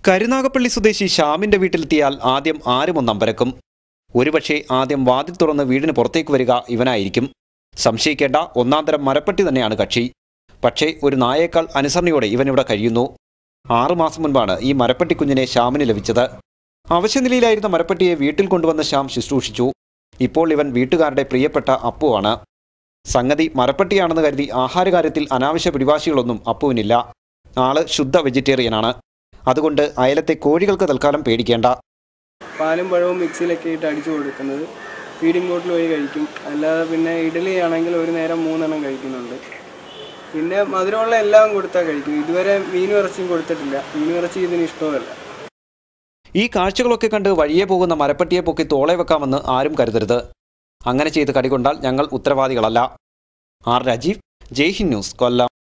കരുനാഗപ്പള്ളി സ്വദേശി ശ്യാമിന്റെ വീട്ടിലെത്തിയാൽ ആദ്യം ആരും ഒന്നമ്പരക്കും ഒരുപക്ഷെ ആദ്യം വാതിൽ തുറന്ന് വീടിന് പുറത്തേക്ക് വരിക ഇവനായിരിക്കും സംശയിക്കേണ്ട ഒന്നാം തരം മരപ്പട്ടി തന്നെയാണ് കക്ഷി പക്ഷേ ഒരു നായേക്കാൾ അനുസരണയോടെ ഇവനിവിടെ കഴിയുന്നു ആറുമാസം മുൻപാണ് ഈ മരപ്പട്ടി കുഞ്ഞിനെ ശ്യാമിന് ലഭിച്ചത് അവശനിലയിലായിരുന്ന മരപ്പട്ടിയെ വീട്ടിൽ കൊണ്ടുവന്ന ശ്യാം ശുശ്രൂഷിച്ചു ഇപ്പോൾ ഇവൻ വീട്ടുകാരുടെ പ്രിയപ്പെട്ട അപ്പുവാണ് സംഗതി മരപ്പട്ടിയാണെന്ന് കരുതി ആഹാരകാര്യത്തിൽ അനാവശ്യ പിടിവാശികളൊന്നും അപ്പുവിനില്ല ആള് ശുദ്ധ വെജിറ്റേറിയനാണ് അതുകൊണ്ട് അയലത്തെ കോഴികൾക്ക് തൽക്കാലം പേടിക്കേണ്ട പാലും പഴവും മിക്സിയിലൊക്കെ ഇട്ട് അടിച്ചു കൊടുക്കുന്നത് ഫീഡിംഗ് ബോട്ടിൽ പോയി കഴിക്കും അല്ലാതെ പിന്നെ ഇഡ്ഡലി ആണെങ്കിൽ ഒരു നേരം മൂന്നെണ്ണം കഴിക്കുന്നുണ്ട് പിന്നെ മധുരമുള്ള എല്ലാം കൊടുത്താൽ കഴിക്കും ഇതുവരെ മീനും ഇറച്ചിയും കൊടുത്തിട്ടില്ല മീനും ഇറച്ചി ഇതിന് ഇഷ്ടമല്ല ഈ കാഴ്ചകളൊക്കെ കണ്ട് വഴിയെ പോകുന്ന മരപ്പട്ടിയെ പൊക്കി തോളെ വെക്കാമെന്ന് ആരും കരുതരുത് അങ്ങനെ ചെയ്ത് കടികൊണ്ടാൽ ഞങ്ങൾ ഉത്തരവാദികളല്ല ആർ രാജീവ് ജയ്ഹിന്ദ് ന്യൂസ് കൊല്ലം